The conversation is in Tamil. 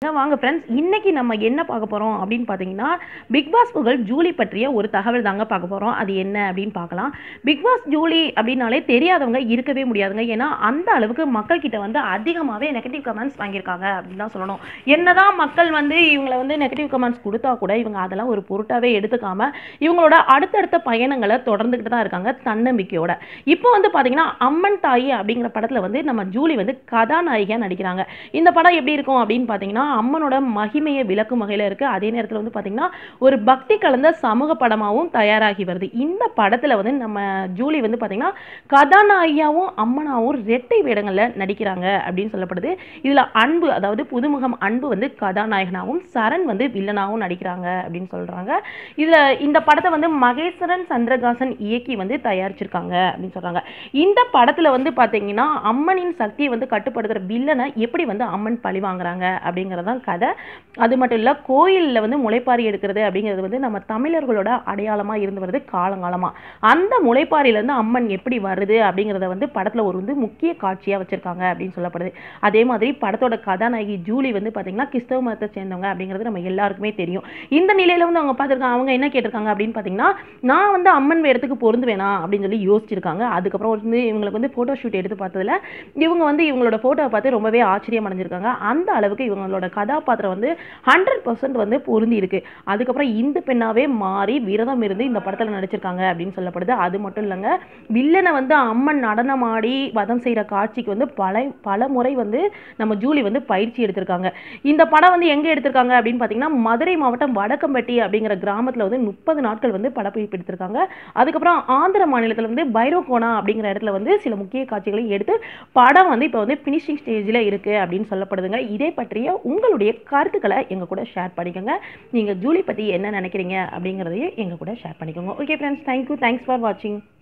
வந்துருச்சுங்க வாங்க ஃப்ரெண்ட்ஸ் இன்னைக்கு நம்ம என்ன பார்க்க போகிறோம் அப்படின்னு பார்த்தீங்கன்னா பிக் பாஸ் புகழ் ஜூலி பற்றிய ஒரு தகவல் தாங்க பார்க்க போகிறோம் அது என்ன அப்படின்னு பார்க்கலாம் பிக் பாஸ் ஜூலி அப்படின்னாலே தெரியாதவங்க இருக்கவே முடியாதுங்க ஏன்னா அந்த அளவுக்கு மக்கள் கிட்ட வந்து அதிகமாகவே நெகட்டிவ் கமெண்ட்ஸ் வாங்கியிருக்காங்க அப்படின்னு தான் சொல்லணும் என்னதான் மக்கள் வந்து இவங்களை வந்து நெகட்டிவ் கமெண்ட்ஸ் கொடுத்தா கூட இவங்க அதெல்லாம் ஒரு பொருட்டாவே எடுத்துக்காம இவங்களோட அடுத்தடுத்த பயணங்களை தொடர்ந்துக்கிட்டு தான் இருக்காங்க தன்னம்பிக்கையோட இப்போ வந்து பார்த்தீங்கன்னா அம்மன் தாயி அப்படிங்கிற படத்தில் வந்து நம்ம ஜூலி வந்து கதாநாயகியாக நடிக்கிறாங்க இந்த படம் எப்படி இருக்கும் அப்படின்னு பார்த்தீங்கன்னா அம்மனோட மகிமையை விளக்கும் வகையில் இருக்குது அதே நேரத்தில் வந்து பார்த்தீங்கன்னா ஒரு பக்தி கலந்த சமூக படமாகவும் தயாராகி வருது இந்த படத்தில் வந்து நம்ம ஜூலி வந்து பார்த்தீங்கன்னா கதாநாயகியாகவும் அம்மனாவும் ரெட்டை வேடங்களில் நடிக்கிறாங்க அப்படின்னு சொல்லப்படுது இதில் அன்பு அதாவது புதுமுகம் அன்பு வந்து கதாநாயகனாகவும் சரண் வந்து வில்லனாகவும் நடிக்கிறாங்க அப்படின்னு சொல்கிறாங்க இதில் இந்த படத்தை வந்து மகேஸ்வரன் சந்திரகாசன் இயக்கி வந்து தயாரிச்சிருக்காங்க அப்படின்னு சொல்கிறாங்க இந்த படத்தில் வந்து பார்த்தீங்கன்னா அம்மனின் சக்தியை வந்து கட்டுப்படுத்துகிற வில்லனை எப்படி வந்து அம்மன் பழி வாங்குறாங்க அப்படிங்கிறதான் கதை அது மட்டும் இல்லை கோயிலில் வந்து முளைப்பாரி எடுக்கிறது அப்படிங்கிறது வந்து நம்ம தமிழர்களோட அடையாளமாக இருந்து வருது காலங்காலமாக அந்த முளைப்பாரியிலேருந்து அம்மன் எப்படி வருது அப்படிங்கிறத வந்து படத்தில் ஒரு வந்து முக்கிய காட்சியாக வச்சுருக்காங்க அப்படின்னு சொல்லப்படுது அதே மாதிரி படத்தோட கதாநாயகி ஜூலி வந்து பார்த்திங்கன்னா கிறிஸ்தவ மதத்தை சேர்ந்தவங்க அப்படிங்கிறது நம்ம எல்லாருக்குமே தெரியும் இந்த நிலையில் வந்து அவங்க பார்த்துருக்காங்க அவங்க என்ன கேட்டிருக்காங்க அப்படின்னு பார்த்தீங்கன்னா நான் வந்து அம்மன் வேடத்துக்கு பொருந்துவேனா அப்படின்னு சொல்லி யோசிச்சிருக்காங்க அதுக்கப்புறம் வந்து இவங்களுக்கு வந்து ஃபோட்டோ ஷூட் எடுத்து பார்த்ததுல இவங்க வந்து இவங்களோட ஃபோட்டோவை பார்த்து ரொம்பவே ஆச்சரியம் அடைஞ்சிருக்காங்க அந்த அளவுக்கு இவங்களோட கதாபாத்திரம் வந்து ஹண்ட்ரட் பர்சன்ட் வந்து பொருந்தி இருக்கு அதுக்கப்புறம் இந்த பெண்ணாவே மாறி விரதம் இருந்து இந்த படத்தில் நடிச்சிருக்காங்க அப்படின்னு சொல்லப்படுது அது மட்டும் இல்லைங்க வில்லனை வந்து அம்மன் நடனம் ஆடி வதம் செய்கிற காட்சிக்கு வந்து பல பல முறை வந்து நம்ம ஜூலி வந்து பயிற்சி எடுத்திருக்காங்க இந்த படம் வந்து எங்கே எடுத்திருக்காங்க அப்படின்னு பார்த்தீங்கன்னா மதுரை மாவட்டம் வடக்கம்பட்டி அப்படிங்கிற கிராமத்தில் வந்து முப்பது நாட்கள் வந்து படப்பிடிப்பு எடுத்திருக்காங்க அதுக்கப்புறம் ஆந்திர மாநிலத்தில் வந்து பைரோகோனா அப்படிங்கிற இடத்துல வந்து சில முக்கிய காட்சிகளையும் எடுத்து படம் வந்து இப்போ வந்து ஃபினிஷிங் ஸ்டேஜில் இருக்குது அப்படின்னு சொல்லப்படுதுங்க இதே பற்றிய உங்களுடைய கருத்துக்களை எங்கள் கூட ஷேர் பண்ணிக்கோங்க நீங்கள் ஜூலி பற்றி என்ன நினைக்கிறீங்க அப்படிங்கிறதையும் எங்கள் கூட ஷேர் பண்ணிக்கோங்க okay friends thank you thanks for வாட்சிங்